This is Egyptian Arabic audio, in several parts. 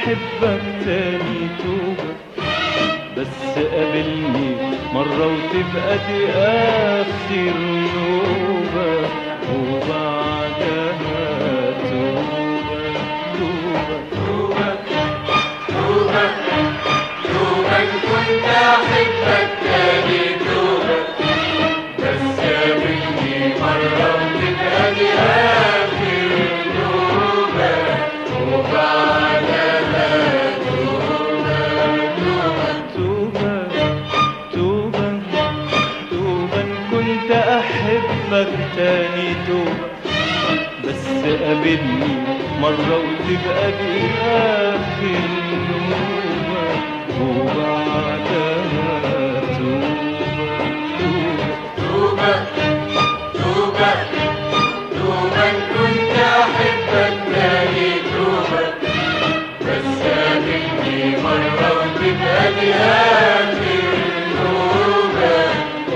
أحبك تاني توبة بس قابلني مرة وتبقى دي آخر نوبة وبعدها توبة توبة توبة توبة إن كنت أحبك تاني توبة بس قابلني مرة وتبقى دي آخر توبة وبعدها توبة توبة توبة توبة توبة إن كنت أحبك تاني توبة بس قابلني مرة وتبقى دي آخر نوبة وبعدها توبة توبة توبة توبة توبة إن كنت أحبك تاني توبة بس قابلني مرة وتبقى دي آخر توبة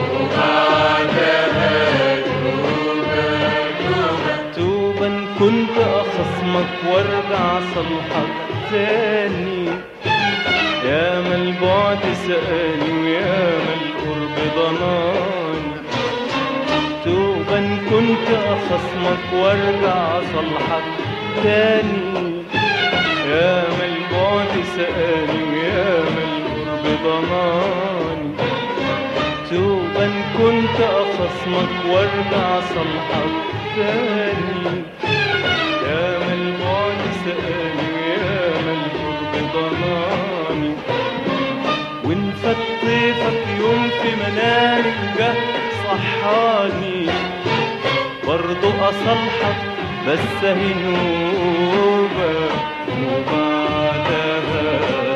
وبعدها توبة توبة توبة إن كنت أخصمك وارجع صلحك تاني يا ما البعد سألي ويا ما القرب ضناني توبة إن كنت أخصمك وارجع صلحك تاني يا ما البعد سألي ويا ما القرب ضناني توبة إن كنت أخصمك وارجع صلحك تاني يا ما البعد سألي ويا ما القرب ضناني وإن فات طيفك يوم في منامك جه صحاني برضو أصلحك بس هي نوبة وبعدها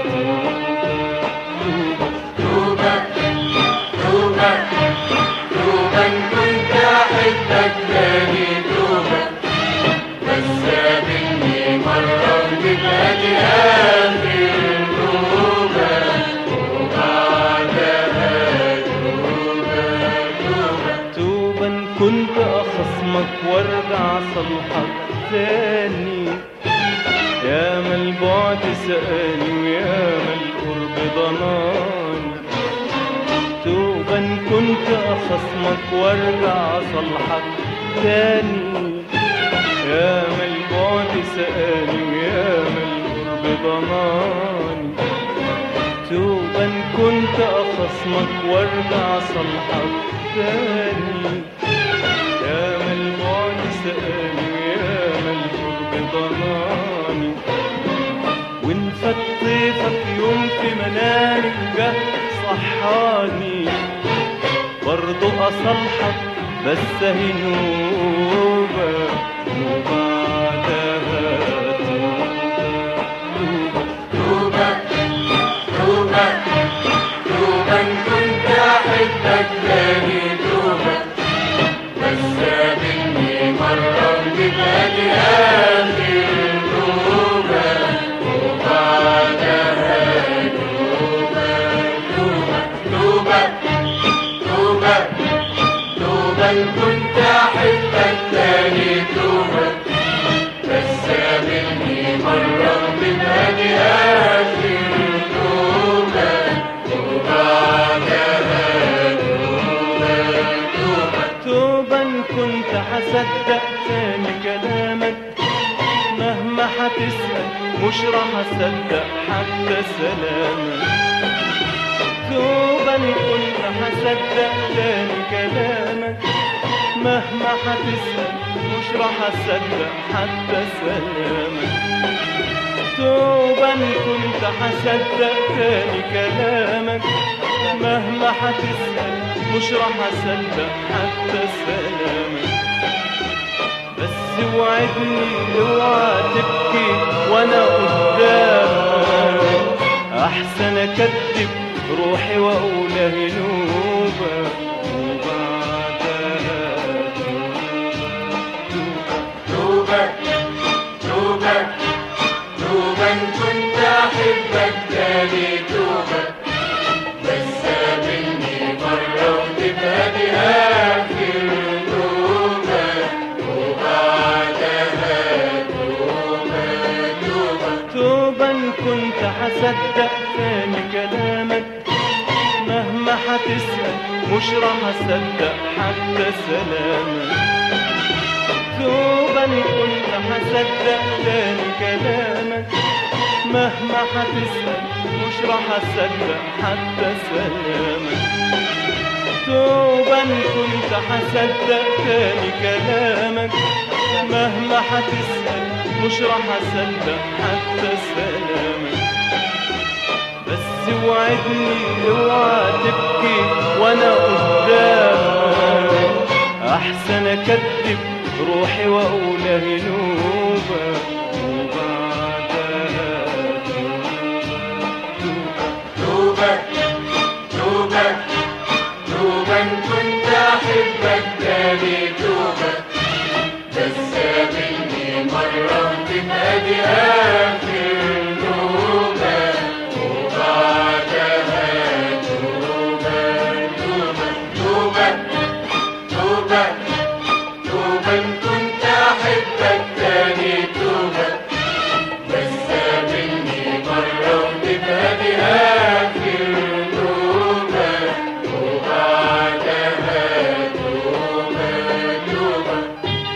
توبة توبة توبة توبة توبة إن كنت أحبك تاني توبة بس قابلني مرة وتبقى دي آخر توبة وبعدها توبة توبة توبة إن كنت أخصمك وارجع صلحك تاني يا ما البعد سألي ويا ما القرب ضناني توبة إن كنت أخصمك وارجع صلحك تاني يا ما البعد سألي ويا ما القرب ضناني توبة إن كنت أخصمك وارجع صلحك تاني يا ما البعد سألي ويا ما القرب ضناني وإن فات طيفك يوم في منامك جه صحاني برضو أصلحك بس هي نوبة وبعدها توبة توبة توبة توبة إن كنت أحبك تاني توبة بس قابلني مرة وتبقى دي آخر توبة وبعدها توبة توبة توبة توبة توبة إن كنت أحبك تاني توبة بس قابلني مرة وتبقى دي آخر توبة وبعدها توبة توبة توبة إن كنت هصدق تاني كلامك مهما هتسأل مش راح أصدق حتى سلامك توبة إن كنت هصدق تاني كلامك مهما هتسأل مش راح أصدق حتى سلامك توبة إن كنت هصدق تاني كلامك مهما هتسأل مش راح أصدق حتى سلامك بس وعدني اوعى تبكي وانا قدامك احسن اكدب روحي واقول اهي نوبه وبعدها توبة توبة توبة إن كنت أحبك تاني توبة بس قابلني مرة وتبقى دي آخر توبة وبعدها توبة توبة توبة إن هصدق تاني كلامك مهما هتسأل مش راح اصدق حتى سلامك توبا كنت هصدق تاني كلامك مهما هتسأل مش راح اصدق حتى سلامك توبا كنت هصدق تاني كلامك مهما هتسأل مش راح اصدق حتى سلامك بس وعدني اوعى تبكي وانا قدامك احسن اكذب روحي واقول اهي نوبه وبعدها توبة توبة توبة كنت أحبك تاني توبة بس قابلني مرة وتبقى دي آخر نوبة وبعدها توبة توبة توبة توبة توبة كنت أحبك تاني توبة بس قابلني مرة وتبقى دي آخر توبة وبعدها توبة توبة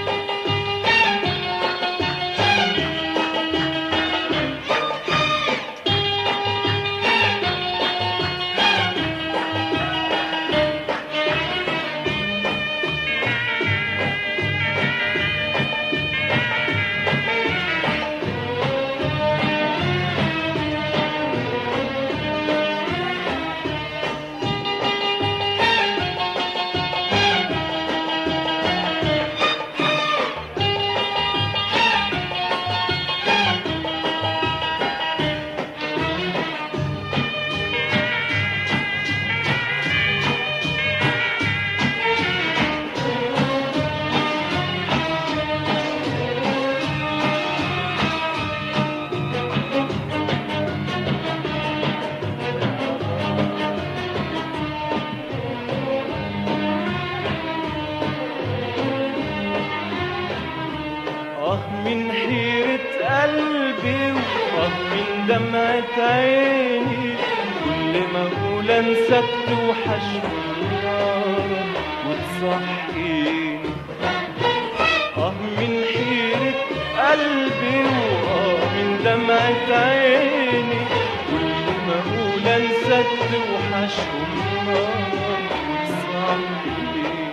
آه من حيرة قلبي وآه من دمعة عيني كل ما أقول أنساك توحشني نار وتصحيني آه من حيرة قلبي وآه من دمعة عيني كل ما أقول أنساك توحشني نار وتصحيني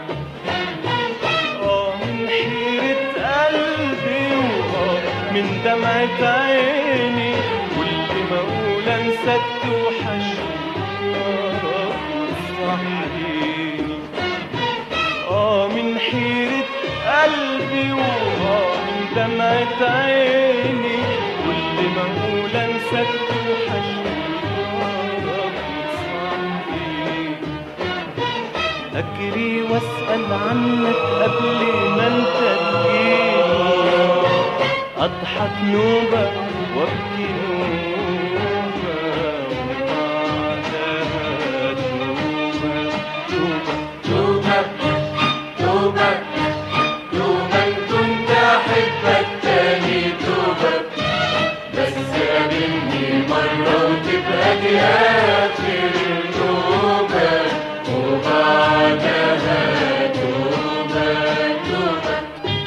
آه من حيرة قلبي وآه من دمعة عيني كل ما أقول أنساك توحشني نارك وتصحيني آه من حيرة قلبي وآه من دمعة عيني كل ما أقول أنساك توحشني نارك وتصحيني أجري وأسأل عنك قبل ما أنت تجيني أضحك نوبة وأبكي نوبة وبعدها توبة توبة توبة توبة توبة كنت أحبك تاني توبة بس قابلني مرة وتبقى دي آخر توبة وبعدها توبة توبة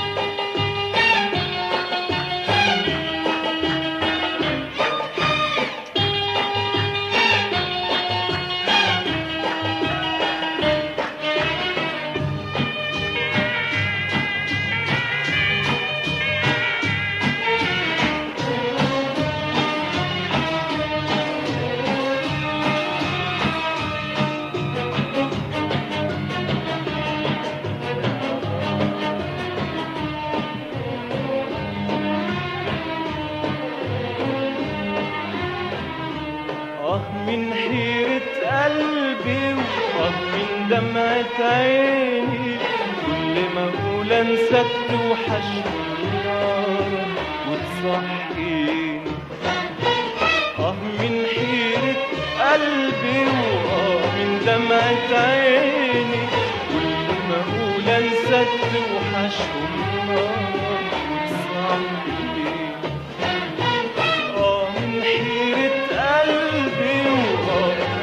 آه من حيرة قلبي وآه من دمعة عيني كل ما أقول أنساك توحشني نار وتصحيني آه من حيرة قلبي وآه من دمعة عيني كل ما أقول أنساك توحشني نار وتصحيني آه من حيرة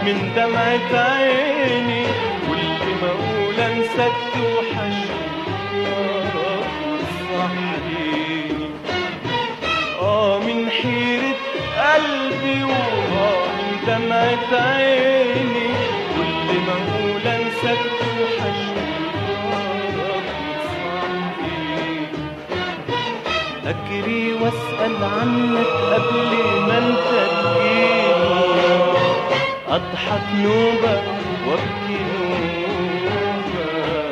من دمعة عيني كل ما اقول انساك توحشني صحيني اه من حيرة قلبي واه من دمعة عيني كل ما اقول انساك توحشني صحيني أجري وأسأل عنك قبل ما أنت تجيني أضحك نوبة وأبكي نوبة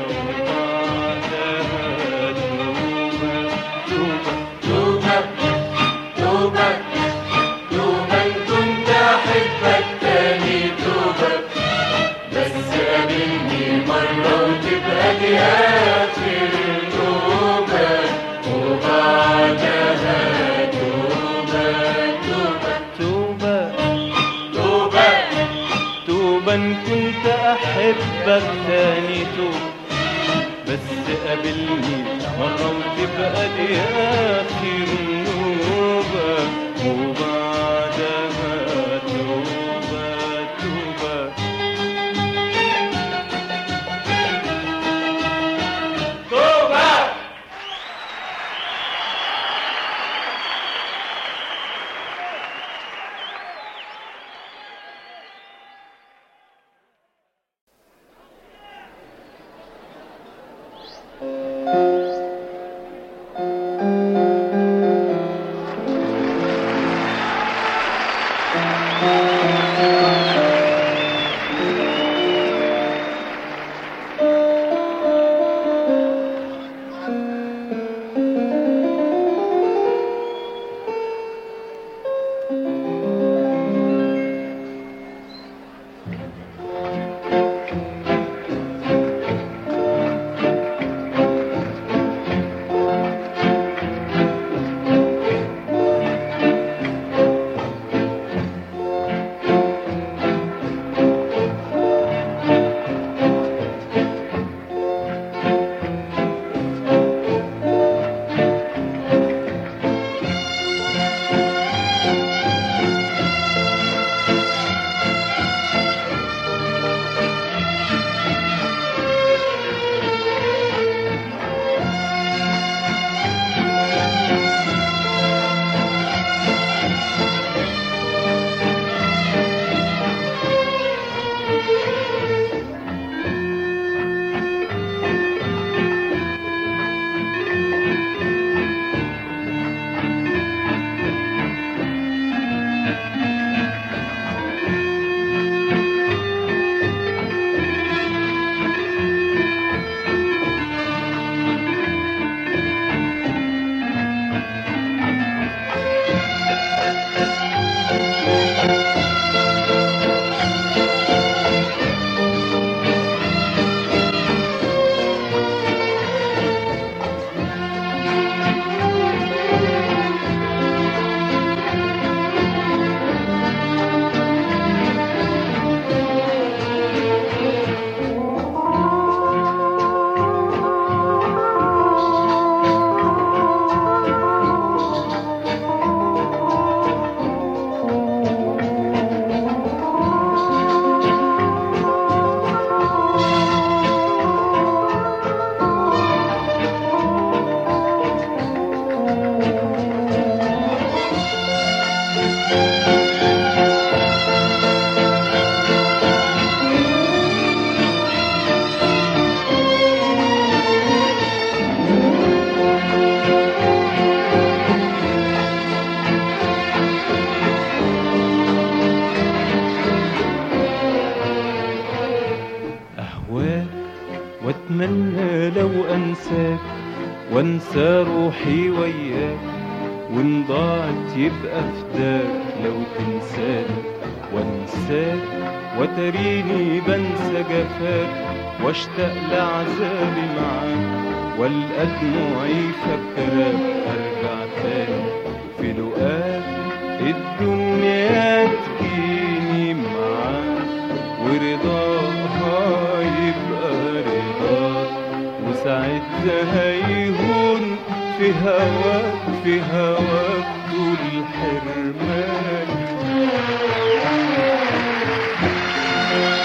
وبعدها توبة توبة توبة توبة توبة إن كنت أحبك تاني توبة بس قابلني مرة وتبقى دي آخر توبة وبعدها توبة توبة توبة توبة توبة إن كنت أحبك تاني توبة بس قابلني مرة وتبقى دي آخر نوبة وبعدها توبة توبة توبة واتمنى لو انساك وانسى روحي وياك وان ضاعت يبقى فداك لو تنساني وانساك وتريني بنسى جفاك واشتاق لعذابي معاك والقى دموعي فاكراك ارجع تاني في لقاك الدنيا تجيني معاك ورضاها يبقى رضاك وساعتها هيهون في هواك في هواك طول حرماني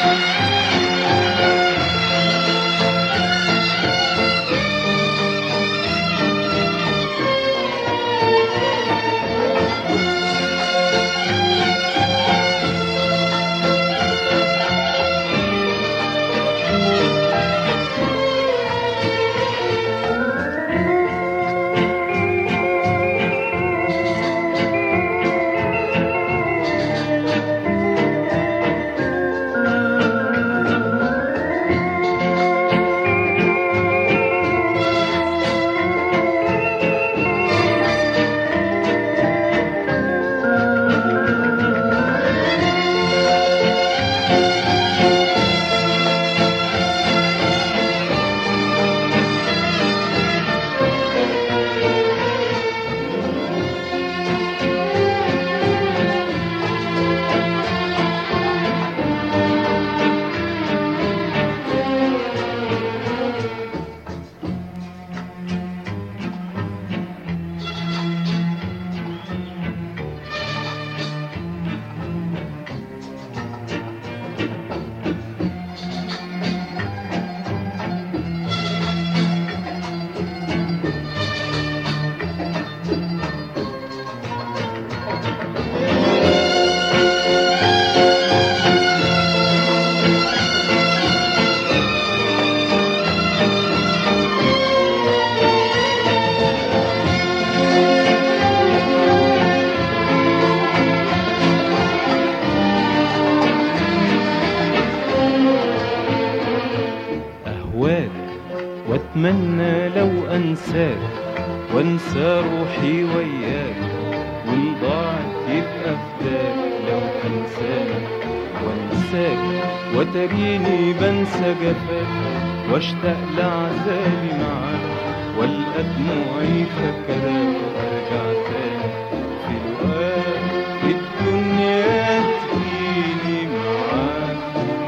أهواك وأتمنى لو أنساك وأنسى روحي وياك وإن ضاعت يبقى فداك لو أنساك وأنساك وتريني بنسى جفاك واشتاق لعذابي معاك والقى دموعي فكراك وارجع تاني في لقاك الدنيا تجيني معاك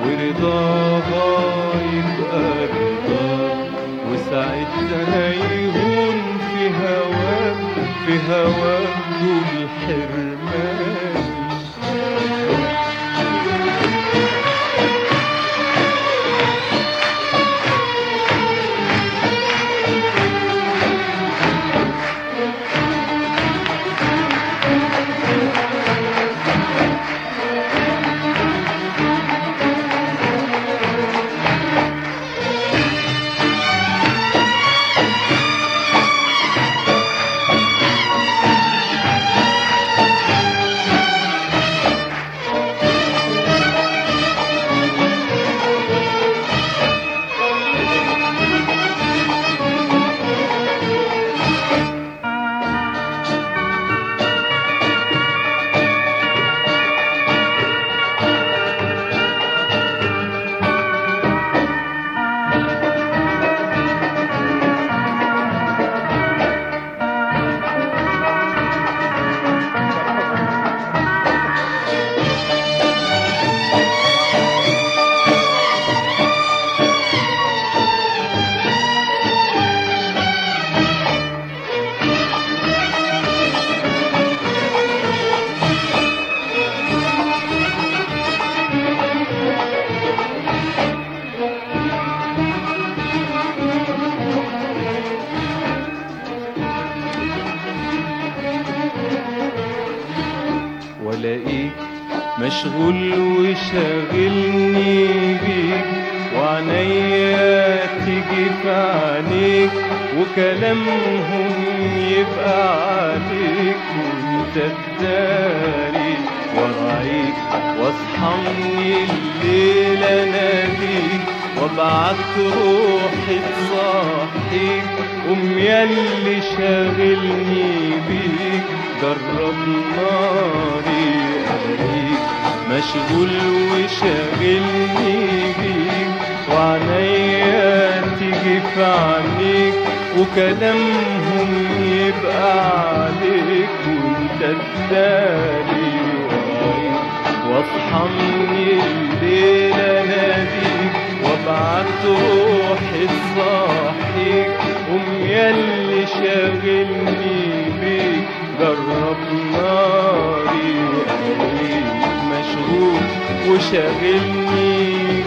ورضاها يبقى رضاك وساعتها يهون في هواك في هواك دول حرماني والاقيك مشغول وشاغلني بيك وعنيا تيجي في عينيك وكلامهم يبقى عليك وانت تداري ورايك واصحى من الليل اناديك وابعت روحي تصحيك قوم ياللي شاغلني بيك جرب ناري الاقيك مشغول وشاغلني بيك وعنيا تيجي في عينيك وكلامهم يبقى عليك وانت تداري ورايك واصحى من الليل اناديك وابعت روحي تصحيك قوم ياللي شاغلني بيك جرب ناري ألاقيك مشغول وشاغلني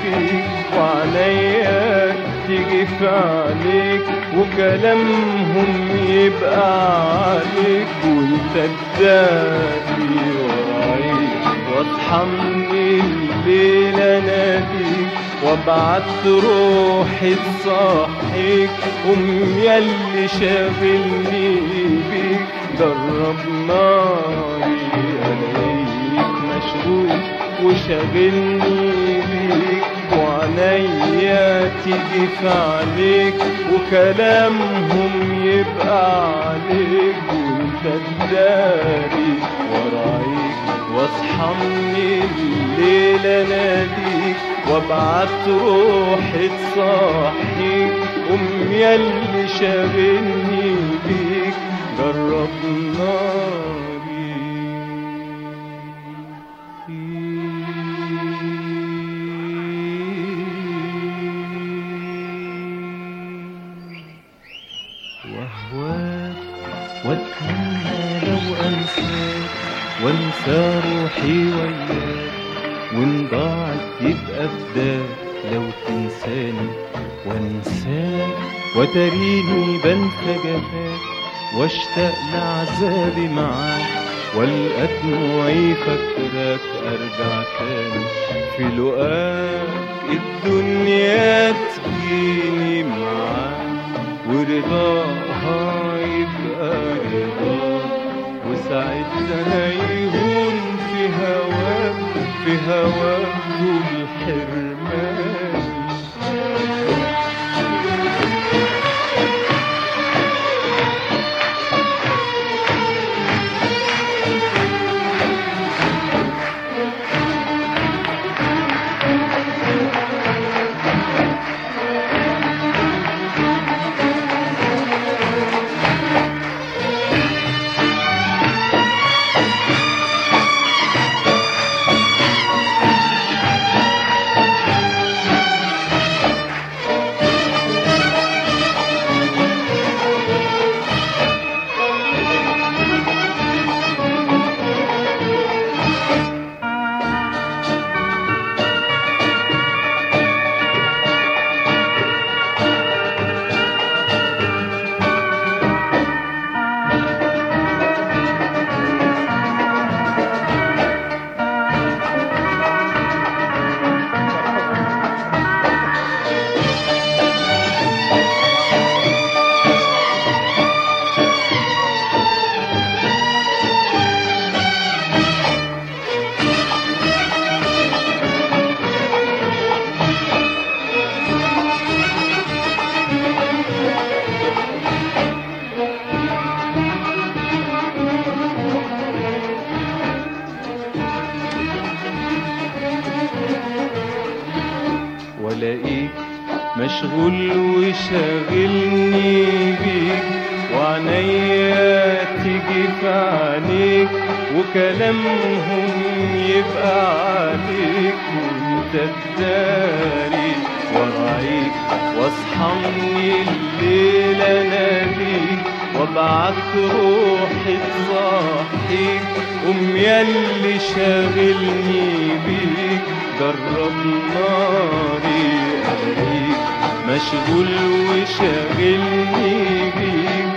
تيجي في عينيك وكلامهم يبقى عليك وانت تداري ورايك واصحى من الليل اناديك وابعت روحي تصحيك قوم ياللي شاغلني بيك جرب ناري الاقيك مشغول وشاغلني بيك وعينيا تيجي في عليك وكلامهم يبقى عليك وانت تداري ورايك واصحى من الليل اناديك وابعت روحي تصحيك قوم ياللي شاغلني بيك جرب ناري وهواك واتمنى لو انساك وانسى روحي وياك وان ضاعت يبقى فداك لو تنساني وانساك وتريني بنسى جفاك واشتاق لعذابي معاك والقى دموعي فاكراك ارجع تاني في لقاك الدنيا تجيني معاك ورضاها يبقى رضاك وساعتها يهون في هواك في هواك طول حرماني والاقيك مشغول وشاغلني بيك وعنيا تيجي في عينيك وكلامهم يبقى عليك وانت تداري ورايك واصحى من الليل اناديك وابعت روحي تصحيك قوم ياللي شاغلني بيك جرب ناري الاقيك مشغول وشاغلني بيك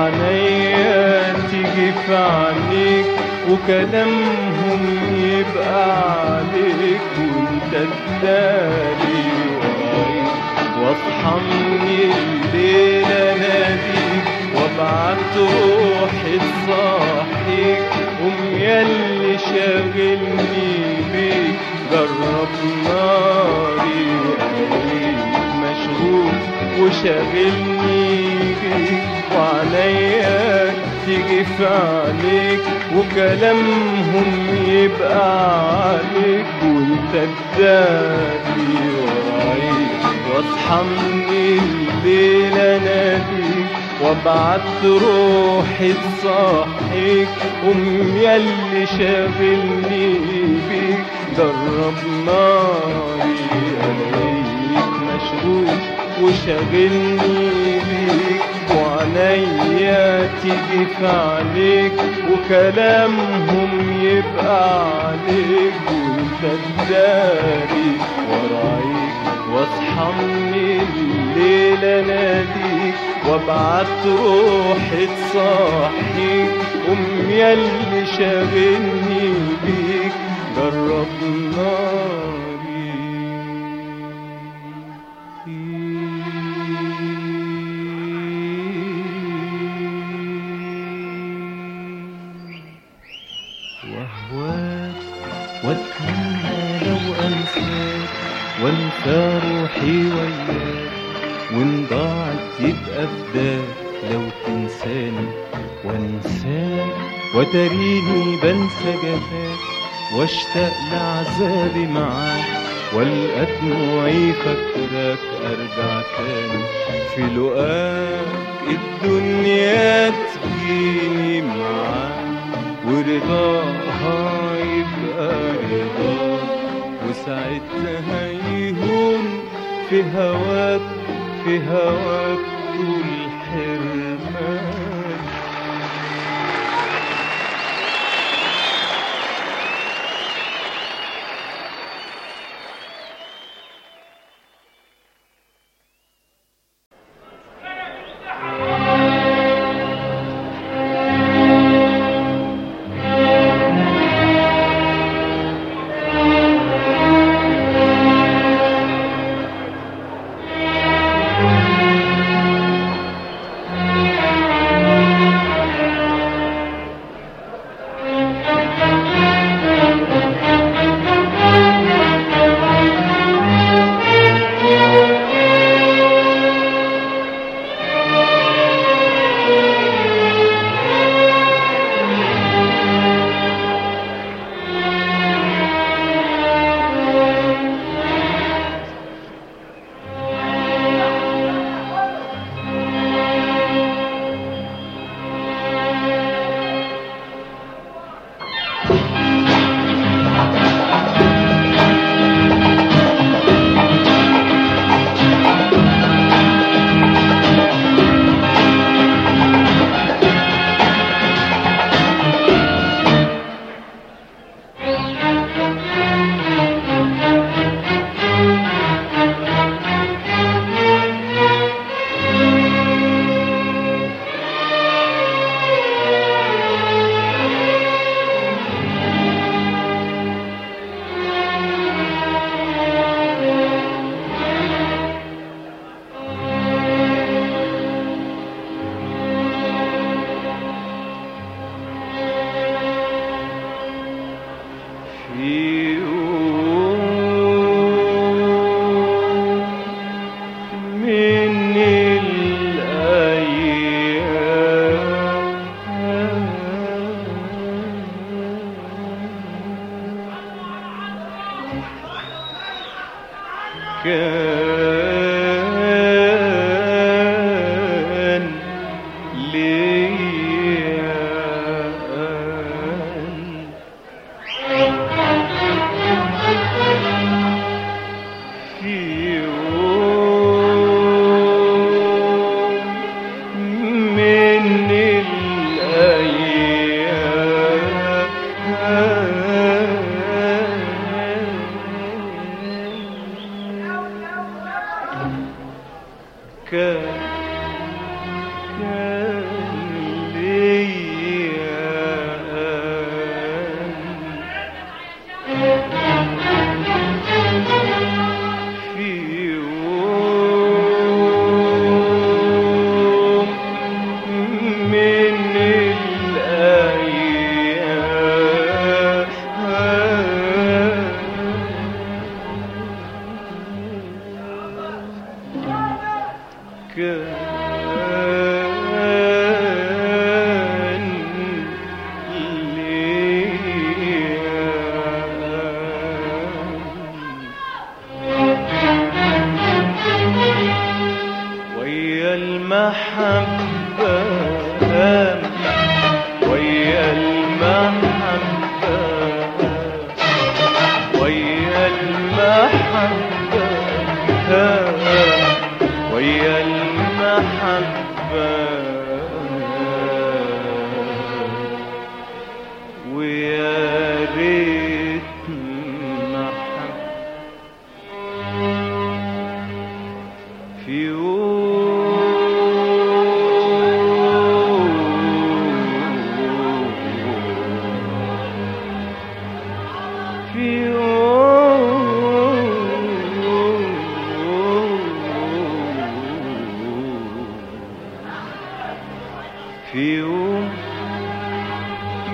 وعنيا تيجي في عينيك وكلامهم يبقى عليك وانت تداري ورايك واصحى من الليل اناديك وابعت روحي تصحيك قوم ياللي شاغلني بيك جرب ناري الاقيك مشغول وشاغلني بيك وعليا تيجي في عليك وكلامهم يبقى عليك وانت تداري ورايك واصحى من الليل اناديك وابعت روحي تصحيك قوم ياللي شاغلني بيك جرب ناري الاقيك مشغول وشاغلني بيك وعنيا تيجي في عليك وكلامهم يبقى عليك وانت تداري ورايك واصحى ارحمني الليلة ناديك وابعت روحي تصحيك قوم ياللي شاغلني بيك جرب ناري وهواك واتمنى لو انساك وانسى روحي وياك وان ضاعت يبقى فداك لو تنساني وانساك وتريني بنسى جفاك واشتاق لعذابي معاك والقى دموعي فاكراك ارجع تاني في لقاك الدنيا تجيني معاك ورضاها يبقى رضاك وساعتها يهون في هواك في هواك طول حرمان في يوم من الأيام كان ليا في يوم من الأيام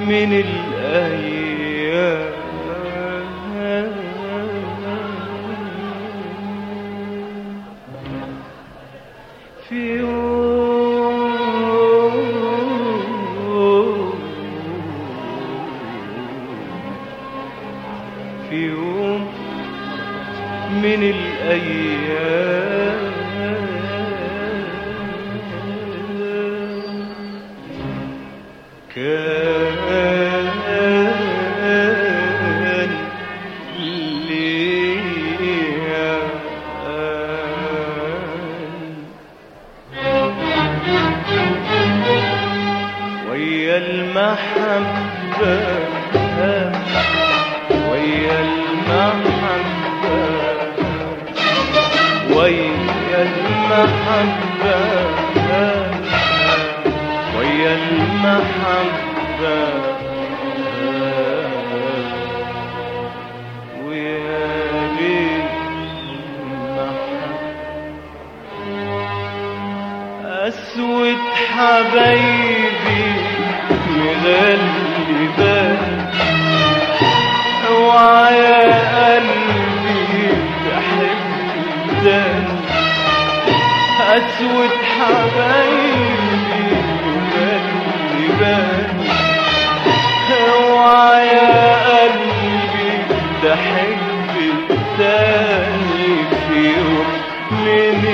من الأيام في يوم في يوم من الأيام كان ليا ويا المحبة ويا المحبة ويا المحبة ويا المحبة ويا المحبة أسود حبايبي مغلبان اوعى يا قلبي تحب تاني أسود حبايبي مغلبان اوعى يا قلبي تحب تاني في يوم من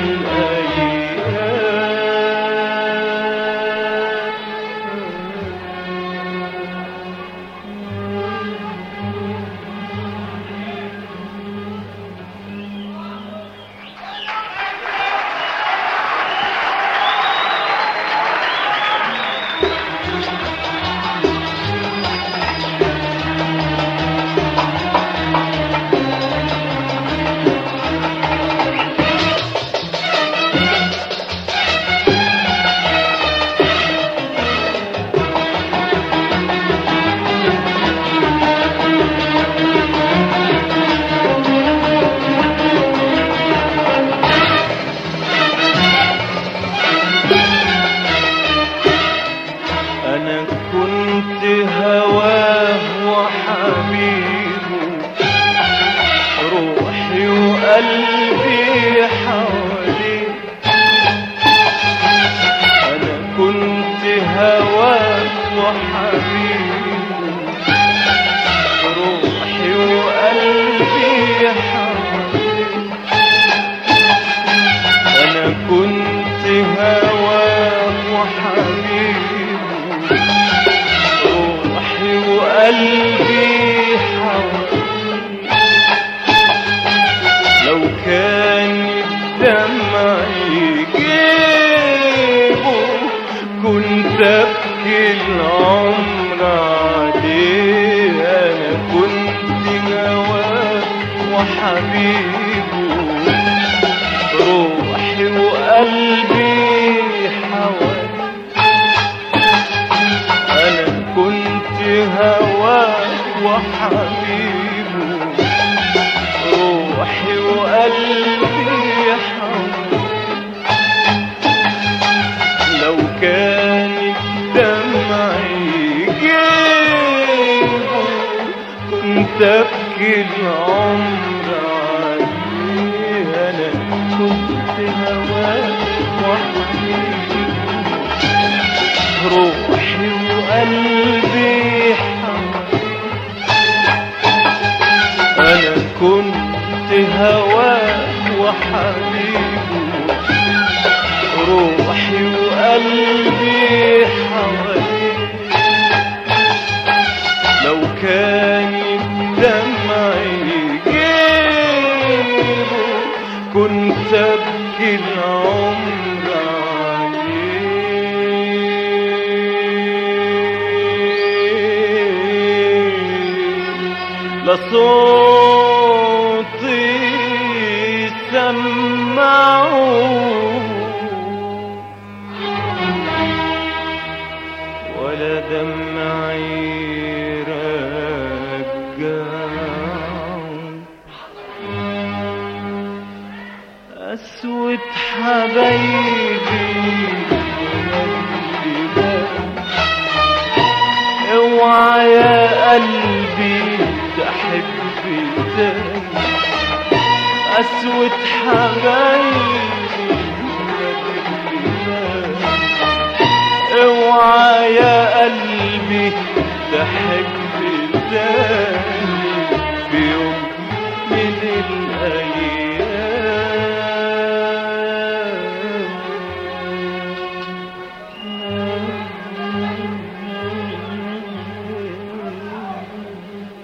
أنا كنت هواه وحبيبه روحي وقلبي حواليه أنا كنت هواه وحبيبه روحي وقلبي حواليه أنا كنت هواه وحبيبه روحي وقلبي حواليه لو كان الدمع يجيبه كنت ابكي العمر عليه انا كنت هواه وحبيبه روحي وقلبي حواليه انا كنت هواه وحبيبه روحي وقلبي حواليه لو كان الدمع يجيبه كنت ابكي العمر عليه انا كنت هواه وحبيبه روحي وقلبي حواليه انا كنت هواه وحبيبه روحي وقلبي حواليه لو كان الدمع يجيبه كنت ابكي العمر عليه لصوتي سمعوا ولا دمعي رجعوا أسود حبايبي اوعى يا قلبي تحب تاني قسوة حبايبي اوعى يا قلبي تحب تاني في يوم من الأيام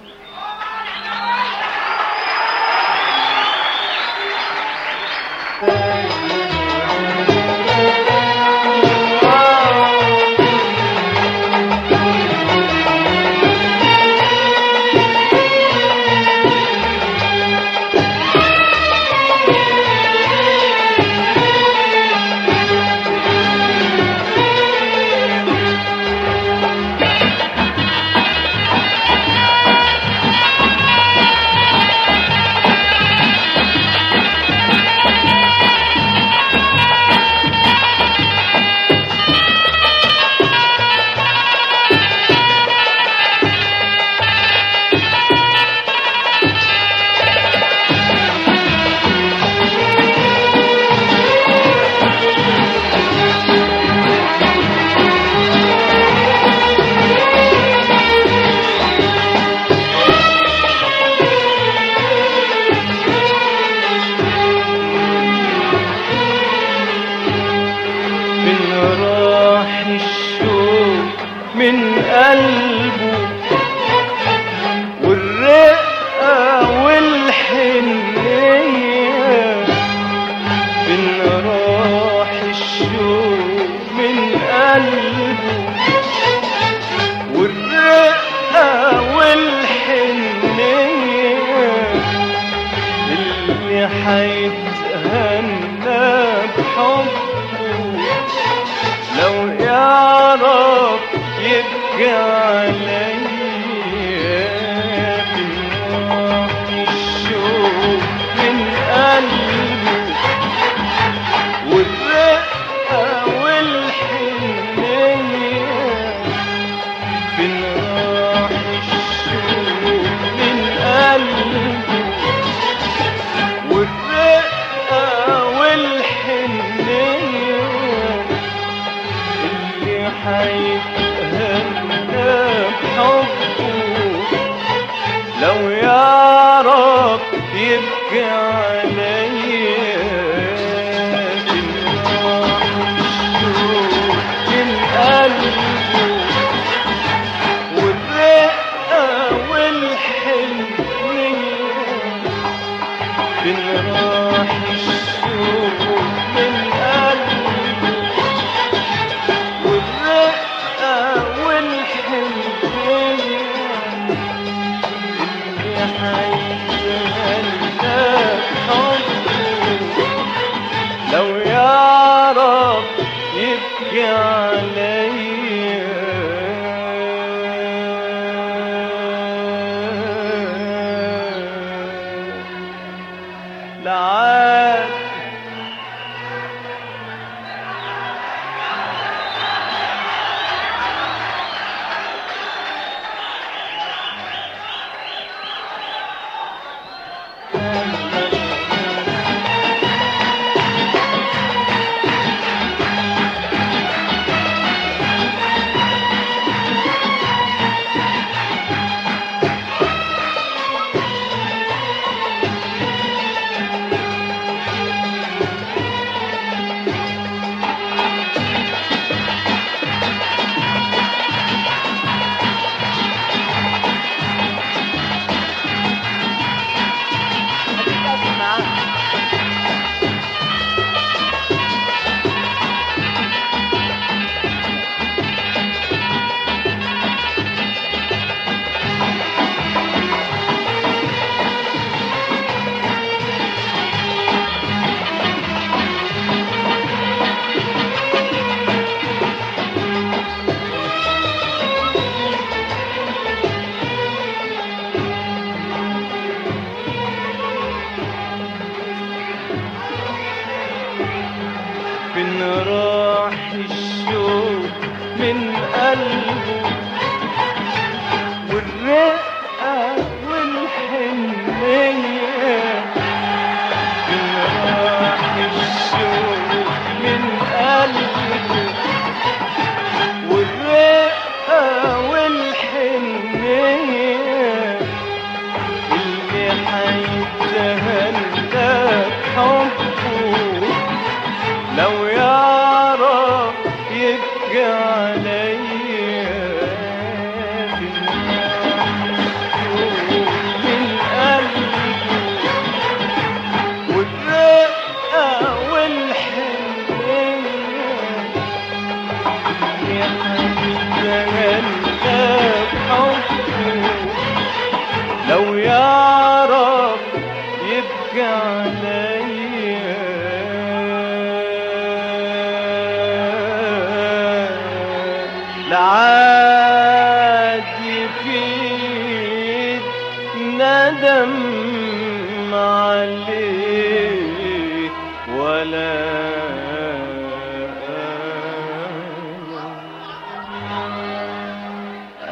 من راح الشوق من قلبه والرقة والحنية من راح الشوق من قلبه والرقة والحنية اللي حيتهنى بحبه لو يعرف يبكي عليا بنوح الشوق من قلبه والرقة والحنية بنوح الشوق من قلبه والرقة والحنية اللي حيتهنى بحب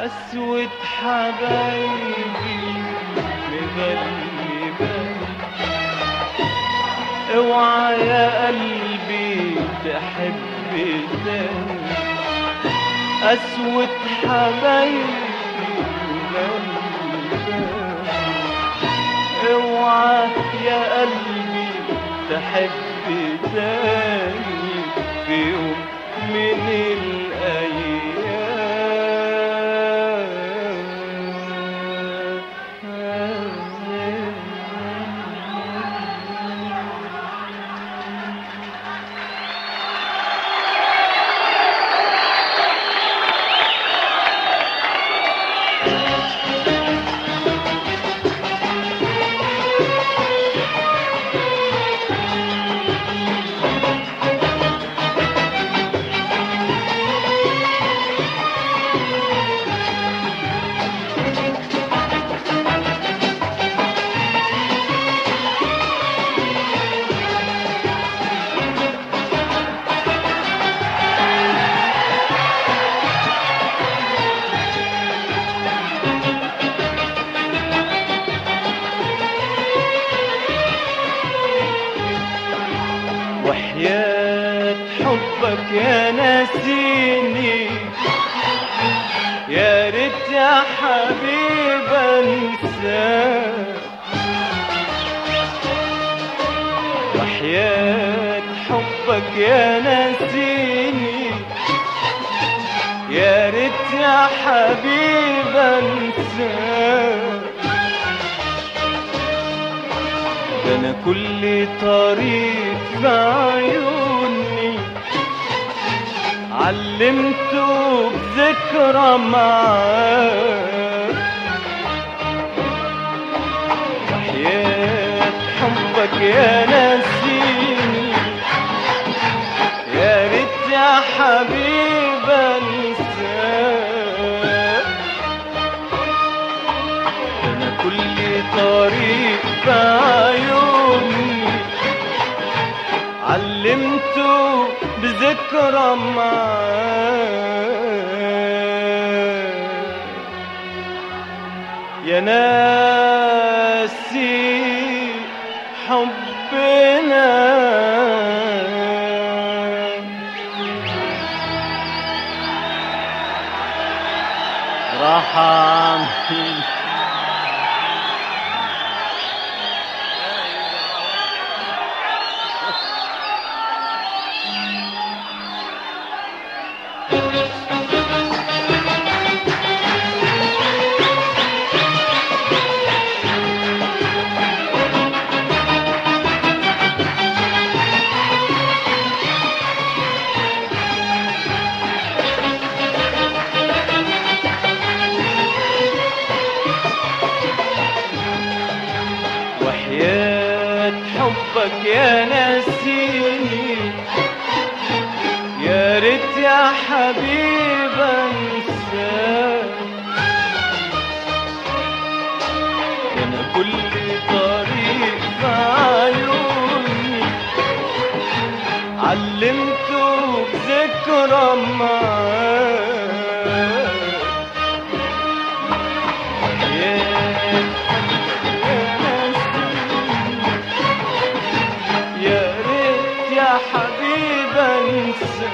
أسود حبايبي مغلبة اوعى يا قلبي تحب تاني أسود حبايبي مغلبة اوعى يا قلبي تحب تاني في يوم من الأيام وحياة حبك يا ناسيني يا ريت يا حبيب انساك وحياة حبك يا ناسيني يا ريت يا حبيب انساك ده انا كل طريق في عيوني علمته بذكرى معاك وحياة حبك يا نسيني يا ريت يا حبيب انساك انا كل طريق في عيوني علمته بذكرى معاك يا ناسي حبنا راح أعمل وحياة حبك يا ناسيني يا ريت يا حبيب انساك انا كل طريق في عيوني علمته بذكرى معاك يا ريت يا حبيب انساك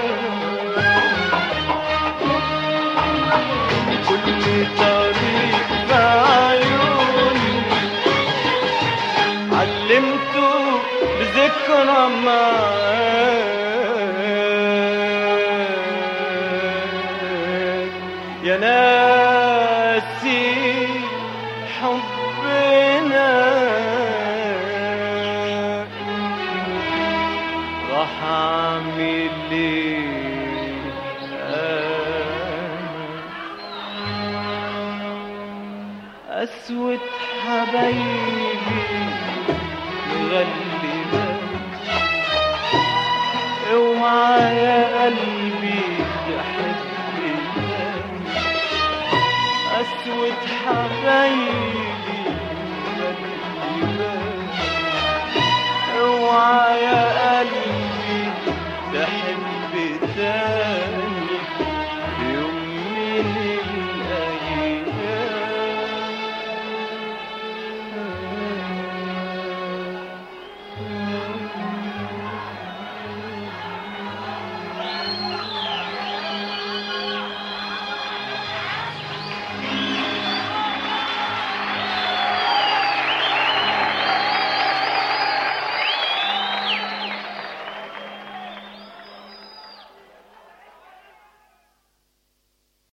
كل طريق بعيوني علمته بذكرى معاك يا ناسي حبنا راح اعمل ايه أنا؟ اسود حبايبي مغلبة اوعى يا قلبي تحب تاني اسود حبايبي